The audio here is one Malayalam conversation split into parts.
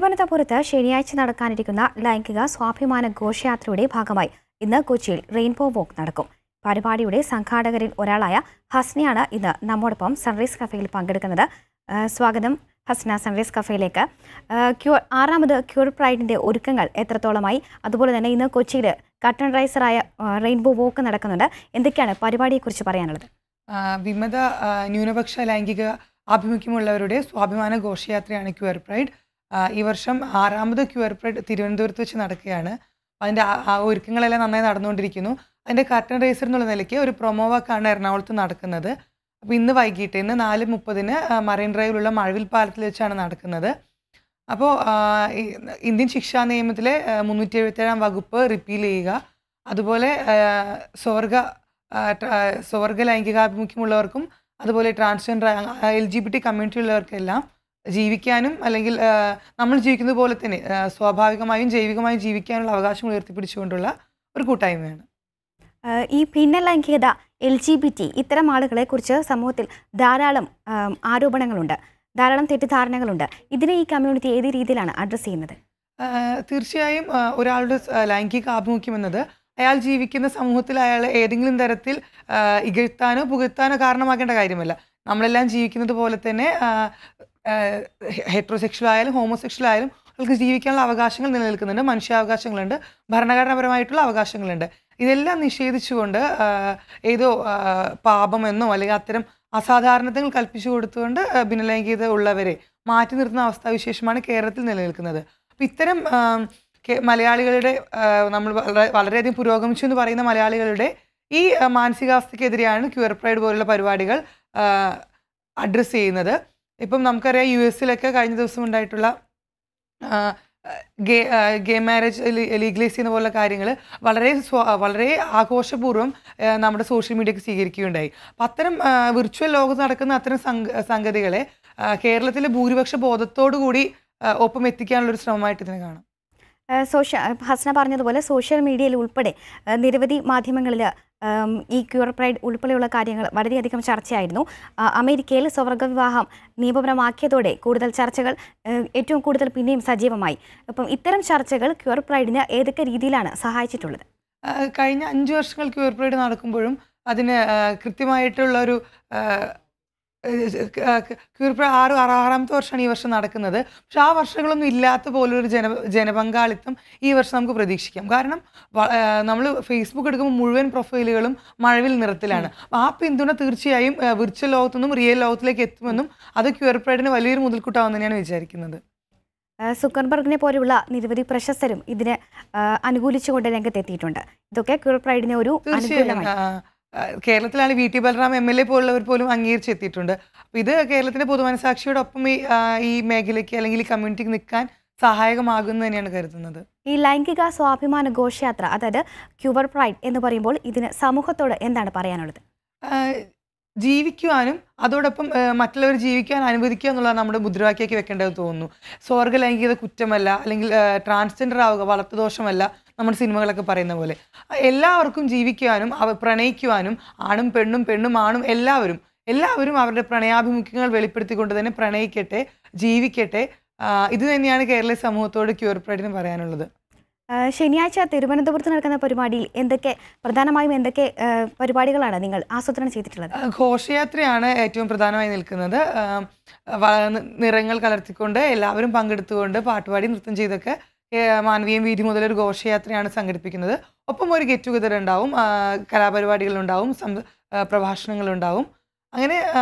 തിരുവനന്തപുരത്ത് ശനിയാഴ്ച നടക്കാനിരിക്കുന്ന ലൈംഗിക സ്വാഭിമാന ഘോഷയാത്രയുടെ ഭാഗമായി ഇന്ന് കൊച്ചിയിൽ റെയിൻബോ വോക്ക് നടക്കും പരിപാടിയുടെ സംഘാടകരിൽ ഒരാളായ ഹസ്നയാണ് ഇന്ന് നമ്മോടൊപ്പം സൺറൈസ് കഫേയിൽ പങ്കെടുക്കുന്നത് ആ, സ്വാഗതം ഹസ്ന സൺറൈസ് കഫേയിലേക്ക് ആ, ക്യൂർ ആറാമത് ക്യൂർ പ്രൈഡിന്റെ ഒരുക്കങ്ങൾ എത്രത്തോളമായി അതുപോലെ തന്നെ ഇന്ന് കൊച്ചിയിൽ കട്ടൺ റൈസറായ ആ, റെയിൻബോ വോക്ക് നടക്കുന്നുണ്ട് എന്തൊക്കെയാണ് പരിപാടിയെക്കുറിച്ച് പറയാനുള്ളത് ആ, വിമത ആ, ന്യൂനപക്ഷ ലൈംഗിക ആഭിമുഖ്യമുള്ളവരുടെ സ്വാഭിമാന ഘോഷയാത്രയാണ് ക്യൂർ പ്രൈഡ് ആ, ഈ വർഷം ആറാമത് ക്യൂർ പ്രൈഡ് തിരുവനന്തപുരത്ത് വെച്ച് നടക്കുകയാണ് അതിൻ്റെ ആ- ആ ഒരുക്കങ്ങളെല്ലാം നന്നായി നടന്നുകൊണ്ടിരിക്കുന്നു അതിൻ്റെ കർട്ടൻ റേസർ എന്നുള്ള നിലയ്ക്ക് ഒരു പ്രൊമോ വാക്കാണ് എറണാകുളത്ത് നടക്കുന്നത് അപ്പോൾ ഇന്ന് വൈകിട്ട് ഇന്ന് നാല് മുപ്പതിന് മറൈൻ ഡ്രൈവിലുള്ള മഴവിൽ പാലത്തിൽ വെച്ചാണ് നടക്കുന്നത് അപ്പോൾ ഇന്ത്യൻ ശിക്ഷാ നിയമത്തിലെ മുന്നൂറ്റി എഴുപത്തേഴാം വകുപ്പ് റിപ്പീൽ ചെയ്യുക അതുപോലെ ആ, സ്വർഗ ആ, ട്ര- ആ, സ്വർഗ ലൈംഗികാഭിമുഖ്യമുള്ളവർക്കും അതുപോലെ transgender L G B T community ഉള്ളവർക്കെല്ലാം ജീവിക്കാനും അല്ലെങ്കിൽ ആ, നമ്മൾ ജീവിക്കുന്നത് പോലെ തന്നെ ആ, സ്വാഭാവികമായും ജൈവികമായും ജീവിക്കാനുള്ള അവകാശം ഉയർത്തിപ്പിടിച്ചുകൊണ്ടുള്ള ഒരു കൂട്ടായ്മയാണ് ആ, ഈ ഭിന്ന ലൈംഗികത എൽ ജി ബി ടി ഇത്തരം ആളുകളെ കുറിച്ച് സമൂഹത്തിൽ ധാരാളം ആം, ആരോപണങ്ങളുണ്ട് ധാരാളം തെറ്റിദ്ധാരണകളുണ്ട് ഇതിനെ ഈ കമ്മ്യൂണിറ്റി ഏത് രീതിയിലാണ് അഡ്രസ്സ് ചെയ്യുന്നത് ആ, തീർച്ചയായും ആ, ഒരാളുടെ സ്- ആ, ലൈംഗിക ആഭിമുഖ്യം എന്നത് അയാൾ ജീവിക്കുന്ന സമൂഹത്തിൽ അയാൾ ഏതെങ്കിലും തരത്തിൽ ആ, ഇകഴ്ത്താനോ പുകഴ്ത്താനോ കാരണമാക്കേണ്ട കാര്യമല്ല നമ്മളെല്ലാം ജീവിക്കുന്നത് പോലെ തന്നെ ഹെട്രോസെക്ഷൽ ആയാലും ഹോമോസെക്ഷൽ ആയാലും അവർക്ക് ജീവിക്കാനുള്ള അവകാശങ്ങൾ നിലനിൽക്കുന്നുണ്ട് മനുഷ്യാവകാശങ്ങളുണ്ട് ഭരണഘടനാപരമായിട്ടുള്ള അവകാശങ്ങളുണ്ട് ഇതെല്ലാം നിഷേധിച്ചുകൊണ്ട് ആ, ഏതോ ആ, പാപമെന്നോ അല്ലെങ്കിൽ അത്തരം അസാധാരണതകൾ കൽപ്പിച്ചു കൊടുത്തുകൊണ്ട് ആ, ഭിന്നലൈംഗികത ഉള്ളവരെ മാറ്റി നിർത്തുന്ന അവസ്ഥാവിശേഷമാണ് കേരളത്തിൽ നിലനിൽക്കുന്നത് അപ്പം ഇത്തരം ആം, കേ- മലയാളികളുടെ ആ, നമ്മൾ വളരെ വളരെയധികം പുരോഗമിച്ചു എന്ന് പറയുന്ന മലയാളികളുടെ ഈ ആ, മാനസികാവസ്ഥയ്ക്കെതിരെയാണ് ക്യൂർ പ്രൈഡ് പോലുള്ള പരിപാടികൾ അഡ്രസ്സ് ചെയ്യുന്നത് ഇപ്പം നമുക്കറിയാം യു എസിലൊക്കെ കഴിഞ്ഞ ദിവസം ഉണ്ടായിട്ടുള്ള ഗേ ഗേ മാരേജ് ലീഗലൈസ് ചെയ്യുന്ന പോലുള്ള കാര്യങ്ങൾ വളരെ സ്വ വളരെ ആഘോഷപൂർവ്വം ആ, നമ്മുടെ സോഷ്യൽ മീഡിയക്ക് സ്വീകരിക്കുകയുണ്ടായി അപ്പം അത്തരം വിർച്വൽ ലോകത്ത് നടക്കുന്ന അത്തരം സംഗ സംഗതികളെ ആ, കേരളത്തിലെ ഭൂരിപക്ഷ ബോധത്തോടു കൂടി ആ, ഒപ്പം എത്തിക്കാനുള്ളൊരു ശ്രമമായിട്ട് ഇതിനെ കാണാം സോഷ്യ ഹസന പറഞ്ഞതുപോലെ സോഷ്യൽ മീഡിയയിൽ ഉൾപ്പെടെ ആ, നിരവധി മാധ്യമങ്ങളിൽ ഈ ക്യൂർ പ്രൈഡ് ഉൾപ്പെടെയുള്ള കാര്യങ്ങൾ വളരെയധികം ചർച്ചയായിരുന്നു ആ, അമേരിക്കയിൽ സ്വർഗ വിവാഹം നിയമപരമാക്കിയതോടെ കൂടുതൽ ചർച്ചകൾ ആ, ഏറ്റവും കൂടുതൽ പിന്നെയും സജീവമായി അപ്പം ഇത്തരം ചർച്ചകൾ ക്യൂർ പ്രൈഡിന് ഏതൊക്കെ രീതിയിലാണ് സഹായിച്ചിട്ടുള്ളത് ആ, കഴിഞ്ഞ അഞ്ച് വർഷങ്ങൾ ക്യൂർ പ്രൈഡ് നടക്കുമ്പോഴും അതിന് ആ, കൃത്യമായിട്ടുള്ള ഒരു ക്യൂർ പ്രൈഡ് ആറ് ആറ് ആറാമത്തെ വർഷമാണ് ഈ വർഷം നടക്കുന്നത് പക്ഷെ ആ വർഷങ്ങളൊന്നും ഇല്ലാത്ത പോലൊരു ജന ജനപങ്കാളിത്തം ഈ വർഷം നമുക്ക് പ്രതീക്ഷിക്കാം കാരണം നമ്മൾ ഫേസ്ബുക്ക് എടുക്കുമ്പോൾ മുഴുവൻ പ്രൊഫൈലുകളും മഴവിൽ നിറത്തിലാണ് ആ പിന്തുണ തീർച്ചയായും വിർച്വൽ ലോകത്തുനിന്നും റിയൽ ലോകത്തിലേക്ക് എത്തുമെന്നും അത് ക്യൂർ പ്രൈഡിന് വലിയൊരു മുതൽക്കൂട്ടാവും തന്നെയാണ് വിചാരിക്കുന്നത് ആ, സുക്കർബർഗിനെ പോലെയുള്ള നിരവധി പ്രശസ്തരും ഇതിന് ആ, അനുകൂലിച്ചുകൊണ്ട് രംഗത്തെത്തിയിട്ടുണ്ട് ഇതൊക്കെ ക്യൂർ പ്രൈഡിനെ ഒരു തീർച്ചയായും അനുകൂലമായി ആ, ആ, കേരളത്തിലാണ് V T Balaram M L A പോലുള്ളവർ പോലും അംഗീകരിച്ചെത്തിയിട്ടുണ്ട് അപ്പോൾ ഇത് കേരളത്തിന്റെ പൊതുമനസാക്ഷിയോടൊപ്പം ഈ ആ, ഈ മേഖലയ്ക്ക് അല്ലെങ്കിൽ ഈ കമ്മ്യൂണിറ്റിക്ക് നിൽക്കാൻ സഹായകമാകുമെന്ന് തന്നെയാണ് കരുതുന്നത് ഈ ലൈംഗിക സ്വാഭിമാന ഘോഷയാത്ര അതായത് ക്യൂബർ പ്രൈഡ് എന്ന് പറയുമ്പോൾ ഇതിന് സമൂഹത്തോട് എന്താണ് പറയാനുള്ളത് ആ, ജീവിക്കുവാനും അതോടൊപ്പം ആ, മറ്റുള്ളവർ ജീവിക്കാൻ അനുവദിക്കുക എന്നുള്ളത് നമ്മുടെ മുദ്രാവാക്യമാക്കി വെക്കേണ്ടതെന്ന് തോന്നുന്നു സ്വർഗ ലൈംഗികത കുറ്റമല്ല അല്ലെങ്കിൽ ട്രാൻസ്ജെൻഡർ ആവുക വളർത്തുദോഷമല്ല നമ്മുടെ സിനിമകളൊക്കെ പറയുന്ന പോലെ എല്ലാവർക്കും ജീവിക്കുവാനും അവർ പ്രണയിക്കുവാനും ആണും പെണ്ണും പെണ്ണും ആണും എല്ലാവരും എല്ലാവരും അവരുടെ പ്രണയാഭിമുഖ്യങ്ങൾ വെളിപ്പെടുത്തിക്കൊണ്ട് തന്നെ പ്രണയിക്കട്ടെ ജീവിക്കട്ടെ ആ, ഇത് തന്നെയാണ് കേരള സമൂഹത്തോട് ക്യൂർ പ്രൈഡിന് പറയാനുള്ളത് ആ, ശനിയാഴ്ച തിരുവനന്തപുരത്ത് നടക്കുന്ന പരിപാടിയിൽ എന്തൊക്കെ പ്രധാനമായും എന്തൊക്കെ ആ, പരിപാടികളാണ് നിങ്ങൾ ആസൂത്രണം ചെയ്തിട്ടുള്ളത് ആ, ഘോഷയാത്രയാണ് ഏറ്റവും പ്രധാനമായി നിൽക്കുന്നത് ആ, വ- നി- നിറങ്ങൾ കലർത്തിക്കൊണ്ട് എല്ലാവരും പങ്കെടുത്തുകൊണ്ട് പാട്ടുപാടി നൃത്തം ചെയ്തൊക്കെ ഏ, മാനവീയം വീതി മുതൽ ഒരു ഘോഷയാത്രയാണ് സംഘടിപ്പിക്കുന്നത് ഒപ്പം ഒരു ഗെറ്റ് ടുഗദർ ഉണ്ടാവും ആ, കലാപരിപാടികളുണ്ടാവും സം- ആ, പ്രഭാഷണങ്ങളുണ്ടാവും അങ്ങനെ ആ,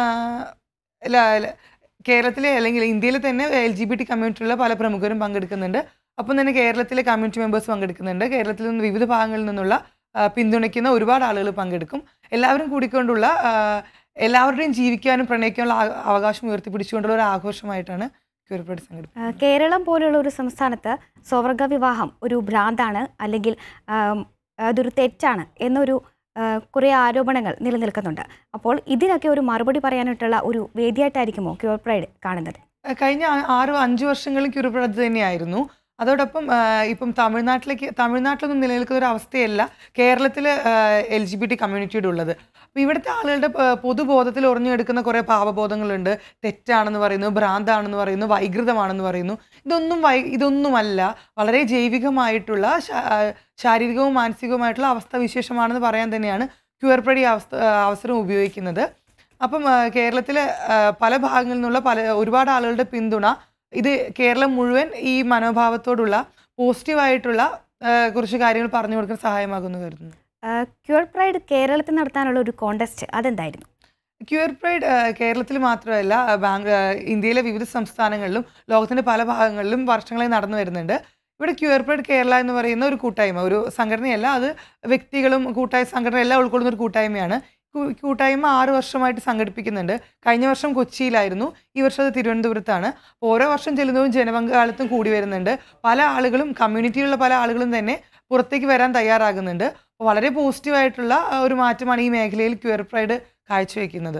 ല- ല- കേരളത്തിലെ അല്ലെങ്കിൽ ഇന്ത്യയിലെ തന്നെ എൽ ജി ബി ടി കമ്മ്യൂണിറ്റിയിലുള്ള പല പ്രമുഖരും പങ്കെടുക്കുന്നുണ്ട് ഒപ്പം തന്നെ കേരളത്തിലെ കമ്മ്യൂണിറ്റി മെമ്പേഴ്സ് പങ്കെടുക്കുന്നുണ്ട് കേരളത്തിൽ നിന്ന് വിവിധ ഭാഗങ്ങളിൽ നിന്നുള്ള ആ, പിന്തുണയ്ക്കുന്ന ഒരുപാട് ആളുകൾ പങ്കെടുക്കും എല്ലാവരും കൂടിക്കൊണ്ടുള്ള ആ, എല്ലാവരുടെയും ജീവിക്കാനും പ്രണയിക്കാനുള്ള ആ- അവകാശം ഉയർത്തിപ്പിടിച്ചുകൊണ്ടുള്ള ഒരു ആഘോഷമായിട്ടാണ് ക്യൂർപ്പേഡ് സംഘടിപ്പിക്കുന്നത് ആ, കേരളം പോലുള്ള ഒരു സംസ്ഥാനത്ത് സ്വർഗ വിവാഹം ഒരു ഭ്രാന്താണ് അല്ലെങ്കിൽ ആം, അതൊരു തെറ്റാണ് എന്നൊരു ആ, കുറേ ആരോപണങ്ങൾ നിലനിൽക്കുന്നുണ്ട് അപ്പോൾ ഇതിനൊക്കെ ഒരു മറുപടി പറയാനായിട്ടുള്ള ഒരു വേദിയായിട്ടായിരിക്കുമോ ക്യൂർ പ്രൈഡ് കാണുന്നത് ആ, കഴിഞ്ഞ ആ- ആറ് അഞ്ച് വർഷങ്ങളും ക്യൂർപ്പേഡ് അത് തന്നെയായിരുന്നു അതോടൊപ്പം ആ, ഇപ്പം തമിഴ്നാട്ടിലേക്ക് തമിഴ്നാട്ടിലൊന്നും നിലനിൽക്കുന്ന ഒരു അവസ്ഥയല്ല കേരളത്തിൽ എൽ ജി ബി ടി കമ്മ്യൂണിറ്റിയുടെ ഉള്ളത് അപ്പോൾ ഇവിടുത്തെ ആളുകളുടെ പ- പൊതുബോധത്തിൽ ഉറഞ്ഞെടുക്കുന്ന കുറേ പാവബോധങ്ങളുണ്ട് തെറ്റാണെന്ന് പറയുന്നു ഭ്രാന്താണെന്ന് പറയുന്നു വൈകൃതമാണെന്ന് പറയുന്നു ഇതൊന്നും വൈ ഇതൊന്നുമല്ല വളരെ ജൈവികമായിട്ടുള്ള ശാ- ആ, ശാരീരികവും മാനസികവുമായിട്ടുള്ള അവസ്ഥ വിശേഷമാണെന്ന് പറയാൻ തന്നെയാണ് ക്യൂർ പ്രടി അവസ്ഥ ആ, അവസരം ഉപയോഗിക്കുന്നത് അപ്പം ആ, കേരളത്തിലെ ആ, പല ഭാഗങ്ങളിൽ നിന്നുള്ള പല ഒരുപാട് ആളുകളുടെ പിന്തുണ ഇത് കേരളം മുഴുവൻ ഈ മനോഭാവത്തോടുള്ള പോസിറ്റീവായിട്ടുള്ള ആ, കുറച്ച് കാര്യങ്ങൾ പറഞ്ഞു കൊടുക്കാൻ സഹായമാകുമെന്ന് കരുതുന്നു ക്യൂർ പ്രൈഡ് കേരളത്തിൽ നടത്താനുള്ള ഒരു കോണ്ടസ്റ്റ് അതെന്തായിരുന്നു ക്യൂർ പ്രൈഡ് ആ, കേരളത്തിൽ മാത്രമല്ല ആ, ബാങ്ക് ആ, ഇന്ത്യയിലെ വിവിധ സംസ്ഥാനങ്ങളിലും ലോകത്തിന്റെ പല ഭാഗങ്ങളിലും വർഷങ്ങളായി നടന്നു വരുന്നുണ്ട് ഇവിടെ ക്യൂർ പ്രൈഡ് കേരള എന്ന് പറയുന്ന ഒരു കൂട്ടായ്മ ഒരു സംഘടനയല്ല അത് വ്യക്തികളും കൂട്ടായ സംഘടന എല്ലാം ഉൾക്കൊള്ളുന്ന ഒരു കൂട്ടായ്മയാണ് കൂ- കൂട്ടായ്മ ആറ് വർഷമായിട്ട് സംഘടിപ്പിക്കുന്നുണ്ട് കഴിഞ്ഞ വർഷം കൊച്ചിയിലായിരുന്നു ഈ വർഷം അത് തിരുവനന്തപുരത്താണ് അപ്പോൾ ഓരോ വർഷം ചെല്ലുന്നതും ജനപങ്കാളിത്തം കൂടി വരുന്നുണ്ട് പല ആളുകളും കമ്മ്യൂണിറ്റിയിലുള്ള പല ആളുകളും തന്നെ പുറത്തേക്ക് വരാൻ തയ്യാറാകുന്നുണ്ട് അപ്പോൾ വളരെ പോസിറ്റീവായിട്ടുള്ള ആ, ഒരു മാറ്റമാണ് ഈ മേഖലയിൽ ക്യൂർ പ്രൈഡ് കാഴ്ചവെക്കുന്നത്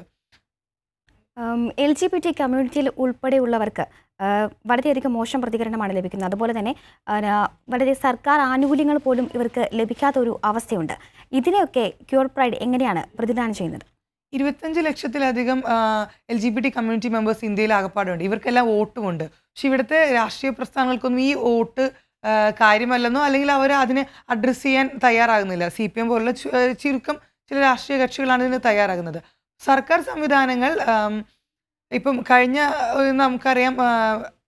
എൽ ജി ബി ടി കമ്മ്യൂണിറ്റിയിൽ ഉൾപ്പെടെയുള്ളവർക്ക് ആ, വളരെയധികം മോശം പ്രതികരണമാണ് ലഭിക്കുന്നത് അതുപോലെ തന്നെ ആ, ന- വളരെ സർക്കാർ ആനുകൂല്യങ്ങൾ പോലും ഇവർക്ക് ലഭിക്കാത്ത ഒരു അവസ്ഥയുണ്ട് ഇതിനെയൊക്കെ ക്യൂർ പ്രൈഡ് എങ്ങനെയാണ് പ്രതിദാനം ചെയ്യുന്നത് ഇരുപത്തഞ്ച് ലക്ഷത്തിലധികം L G B T community members ഇന്ത്യയിൽ ആകപ്പാടുണ്ട് ഇവർക്കെല്ലാം വോട്ടുമുണ്ട് പക്ഷെ ഇവിടുത്തെ രാഷ്ട്രീയ പ്രസ്ഥാനങ്ങൾക്കൊന്നും ഈ വോട്ട് ആ, കാര്യമല്ലെന്നോ അല്ലെങ്കിൽ അവർ അതിനെ അഡ്രസ്സ് ചെയ്യാൻ തയ്യാറാകുന്നില്ല സി പി എം പോലുള്ള ചു- ആ, ചുരുക്കം ചില രാഷ്ട്രീയ കക്ഷികളാണ് ഇതിന് തയ്യാറാകുന്നത് സർക്കാർ സംവിധാനങ്ങൾ ആം, ഇപ്പം കഴിഞ്ഞ ഒരു നമുക്കറിയാം ആ,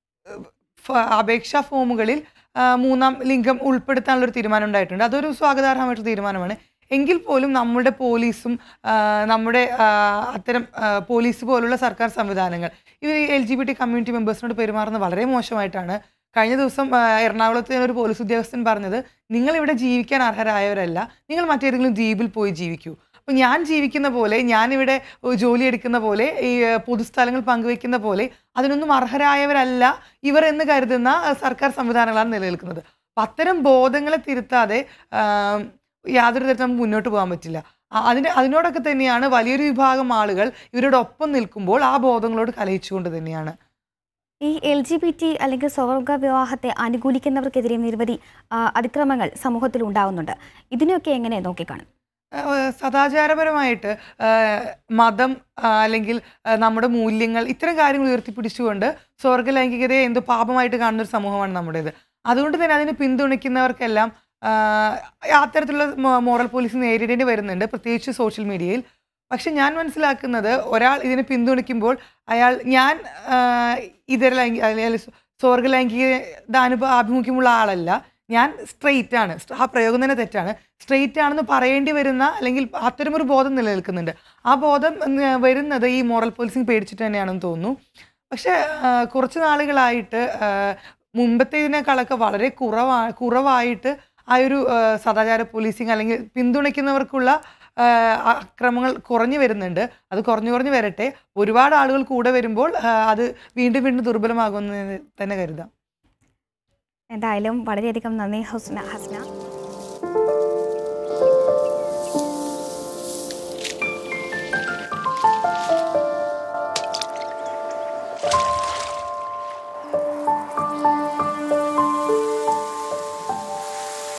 ഫ- അപേക്ഷാ ഫോമുകളിൽ ആ, മൂന്നാം ലിംഗം ഉൾപ്പെടുത്താനുള്ള ഒരു തീരുമാനം ഉണ്ടായിട്ടുണ്ട് അതൊരു സ്വാഗതാർഹമായിട്ടുള്ള തീരുമാനമാണ് എങ്കിൽ പോലും നമ്മുടെ പോലീസും ആ, നമ്മുടെ ആ, അത്തരം ആ, പോലീസ് പോലുള്ള സർക്കാർ സംവിധാനങ്ങൾ ഇവർ L G B T community മെമ്പേഴ്സിനോട് പെരുമാറുന്നത് വളരെ മോശമായിട്ടാണ് കഴിഞ്ഞ ദിവസം ആ, എറണാകുളത്ത് ഒരു പോലീസ് ഉദ്യോഗസ്ഥൻ പറഞ്ഞത് നിങ്ങൾ ഇവിടെ ജീവിക്കാൻ അർഹരായവരല്ല നിങ്ങൾ മറ്റേതെങ്കിലും ദ്വീപിൽ പോയി ജീവിക്കൂ അപ്പോൾ ഞാൻ ജീവിക്കുന്ന പോലെ ഞാനിവിടെ ജോലി എടുക്കുന്ന പോലെ ഈ ആ, പൊതുസ്ഥലങ്ങൾ പങ്കുവെക്കുന്ന പോലെ അതിനൊന്നും അർഹരായവരല്ല ഇവർ എന്ന് കരുതുന്ന ആ, സർക്കാർ സംവിധാനങ്ങളാണ് നിലനിൽക്കുന്നത് അപ്പം അത്തരം ബോധങ്ങളെ തിരുത്താതെ ആ, യാതൊരു തരത്തിൽ നമുക്ക് മുന്നോട്ട് പോകാൻ പറ്റില്ല ആ, അതിന് അതിനോടൊക്കെ തന്നെയാണ് വലിയൊരു വിഭാഗം ആളുകൾ ഇവരോടൊപ്പം നിൽക്കുമ്പോൾ ആ ബോധങ്ങളോട് കലയിച്ചുകൊണ്ട് തന്നെയാണ് ഈ എൽ ജി ബി ടി അല്ലെങ്കിൽ സ്വർഗ വിവാഹത്തെ അനുകൂലിക്കുന്നവർക്കെതിരെ നിരവധി ആ, അതിക്രമങ്ങൾ സമൂഹത്തിൽ ഉണ്ടാവുന്നുണ്ട് ഇതിനെയൊക്കെ എങ്ങനെ നോക്കിക്കാണും ഏഹ് സദാചാരപരമായിട്ട് ഏഹ് മതം ആ, അല്ലെങ്കിൽ ഏഹ് നമ്മുടെ മൂല്യങ്ങൾ ഇത്തരം കാര്യങ്ങൾ ഉയർത്തിപ്പിടിച്ചുകൊണ്ട് സ്വർഗ ലൈംഗികതയെ എന്തോ പാപമായിട്ട് കാണുന്ന ഒരു സമൂഹമാണ് നമ്മുടേത് അതുകൊണ്ട് തന്നെ അതിനെ പിന്തുണയ്ക്കുന്നവർക്കെല്ലാം ആഹ് അത്തരത്തിലുള്ള മോറൽ പോലീസ് നേരിടേണ്ടി വരുന്നുണ്ട് പ്രത്യേകിച്ച് സോഷ്യൽ മീഡിയയിൽ പക്ഷെ ഞാൻ മനസ്സിലാക്കുന്നത് ഒരാൾ ഇതിനെ പിന്തുണയ്ക്കുമ്പോൾ അയാൾ ഞാൻ ആഹ് ഇതര ലൈംഗിക അല്ലെങ്കിൽ സ്വർഗ ലൈംഗികത അനുഭവ ആഭിമുഖ്യമുള്ള ആളല്ല ഞാൻ സ്ട്രെയിറ്റ് ആണ് ആ പ്രയോഗം തന്നെ തെറ്റാണ് സ്ട്രെയിറ്റ് ആണെന്ന് പറയേണ്ടി വരുന്ന അല്ലെങ്കിൽ അത്തരമൊരു ബോധം നിലനിൽക്കുന്നുണ്ട് ആ ബോധം ഉം, വരുന്നത് ഈ മോറൽ പോലീസിങ് പേടിച്ചിട്ട് തന്നെയാണെന്ന് തോന്നുന്നു പക്ഷേ ആ, കുറച്ച് നാളുകളായിട്ട് ആ, മുമ്പത്തേതിനേക്കാളൊക്കെ വളരെ കുറവാ കുറവായിട്ട് ആ ഒരു ആ, സദാചാര പോലീസിങ് അല്ലെങ്കിൽ പിന്തുണയ്ക്കുന്നവർക്കുള്ള ആ, അക്രമങ്ങൾ കുറഞ്ഞു വരുന്നുണ്ട് അത് കുറഞ്ഞു കുറഞ്ഞു വരട്ടെ ഒരുപാട് ആളുകൾ കൂടെ വരുമ്പോൾ ആ, അത് വീണ്ടും വീണ്ടും ദുർബലമാകുമെന്ന് തന്നെ കരുതാം എന്തായാലും വളരെയധികം നന്ദി ഹുസ്ന ഹസ്ന